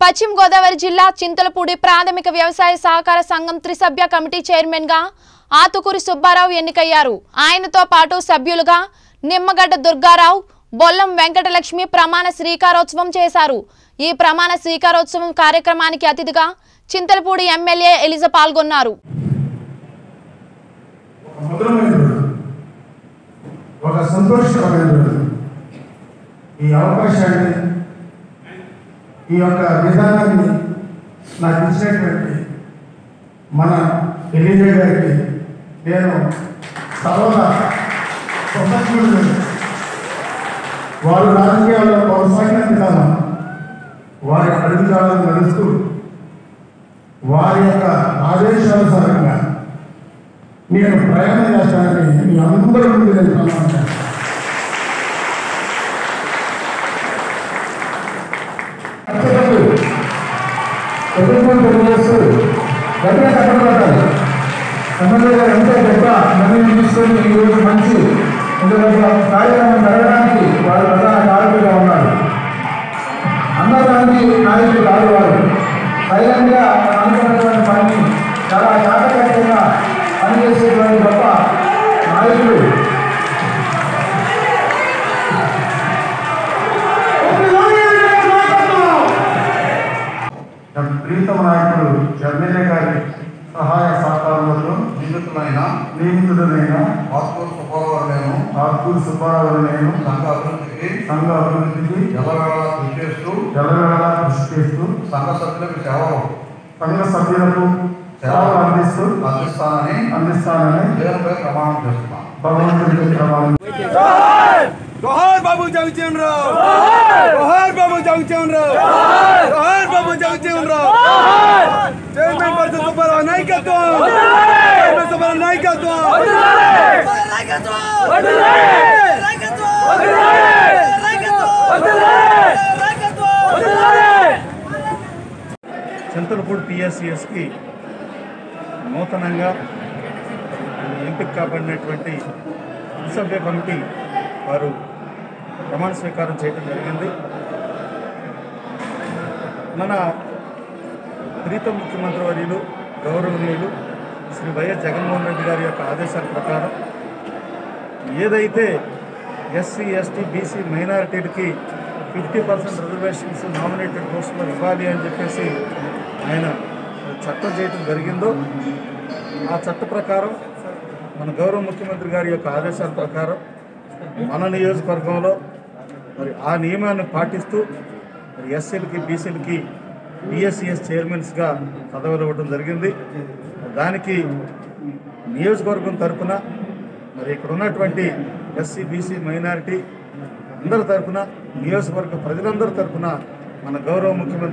పశ్చిమ గోదావరి జిల్లా చింతలపూడి ప్రాథమిక వ్యవసాయ సహకార సంఘం త్రిసభ్య కమిటీ చైర్మన్ గా ఆతుకూరి సుబ్బారావు ఎన్నికయ్యారు ఆయనతో పాటు సభ్యులుగా నిమ్మగడ్డ దుర్గారావు బొల్లం వెంకటలక్ష్మి ప్రమాణ స్వీకారోత్సవం చేశారు ఈ ప్రమాణ స్వీకారోత్సవం కార్యక్రమానికి అతిథిగా చింతలపూడి ఎమ్మెల్యే ఎలిజ పాల్గొన్నారు ఒక మధురమైన రోజు ఒక సంతోషకరమైన రోజు ఈ అవకాశాన్ని ఈ యొక్క విధానాన్ని నాకు ఇచ్చినటువంటి మన ఎలిజే గారికి నేను సర్వదా కృతజ్ఞుడు వారు రాజకీయాల్లో కొనసాగినంత కాలం వారి అడుగుజాలను నడుస్తూ వారి యొక్క ఆదేశానుసారంగా నేను ప్రయాణం చేస్తానని మీ అందరూ ముందు నేను ప్రమాణం చేస్తాను ప్రభుత్వం తెలియజేస్తూ గట్టిగా కట్టబడాలి ఎమ్మెల్యే గారు ఎంతో గొప్ప నిర్ణయం తీసుకొని ఈ రోజు మంచి ఇంకొక కార్యక్రమం జరగడానికి వారు ప్రధాన కారకులుగా ఉన్నారు అన్నదానికి నాయకులు కాదు వారు సైలెంట్ గా అనుకున్నటువంటి పని చాలా జాగ్రత్తగా పనిచేసేటువంటి గొప్ప నాయకులు ప్రీతమ నాయకుడు ఎమ్మెల్యే గారి సహాయ సహకారాలతో నిందితులైన నియమితుడైన ఆత్మూరు సుబ్బారావు నేను ఆర్కూరు సుబ్బారావు నేను సంఘ అభివృద్ధికి సంఘ అభివృద్ధికి ఎల్లవేళ కృషి చేస్తూ ఎల్లవేళలా కృషి చేస్తూ సంఘ సభ్యులకు సేవలు సంఘ సభ్యులకు సేవలు అందిస్తూ అందిస్తానని అందిస్తానని దేవునిపై ప్రమాణం చేస్తున్నాను భగవంతుడికి ప్రమాణం जोहार बाबू जगजीवन राव जोहार बाबू जगजीवन राव जोहार बाबू जगजीवन राव चेयरमैन पर्सन सुब्बाराव नायकत्వం चेयरमैन सुब्बाराव नायकत्వం చింతలపూడి పిఎస్సిఎస్కి నూతనంగా ఎంపిక కాబడినటువంటి సభ్య కమిటీ వారు ప్రమాణ స్వీకారం చేయడం జరిగింది మన ప్రీతం ముఖ్యమంత్రి వర్యులు గౌరవనీయులు శ్రీ వైఎస్ జగన్మోహన్ రెడ్డి గారి యొక్క ఆదేశాల ప్రకారం ఏదైతే ఎస్సీ ఎస్టీ బీసీ మైనారిటీలకి ఫిఫ్టీ పర్సెంట్ రిజర్వేషన్స్ నామినేటెడ్ పోస్టులో ఇవ్వాలి అని చెప్పేసి ఆయన చట్టం చేయడం జరిగిందో ఆ చట్ట ప్రకారం మన గౌరవ ముఖ్యమంత్రి గారి యొక్క ఆదేశాల ప్రకారం మన నియోజకవర్గంలో మరి ఆ నియమాన్ని పాటిస్తూ మరి ఎస్సీలకి బీసీలకి బిఎస్సిఎస్ చైర్మన్స్గా పదవులు ఇవ్వడం జరిగింది దానికి నియోజకవర్గం తరపున మరి ఇక్కడ ఉన్నటువంటి ఎస్సీ బీసీ మైనారిటీ అందరి తరపున నియోజకవర్గ ప్రజలందరి తరపున మన గౌరవ ముఖ్యమంత్రి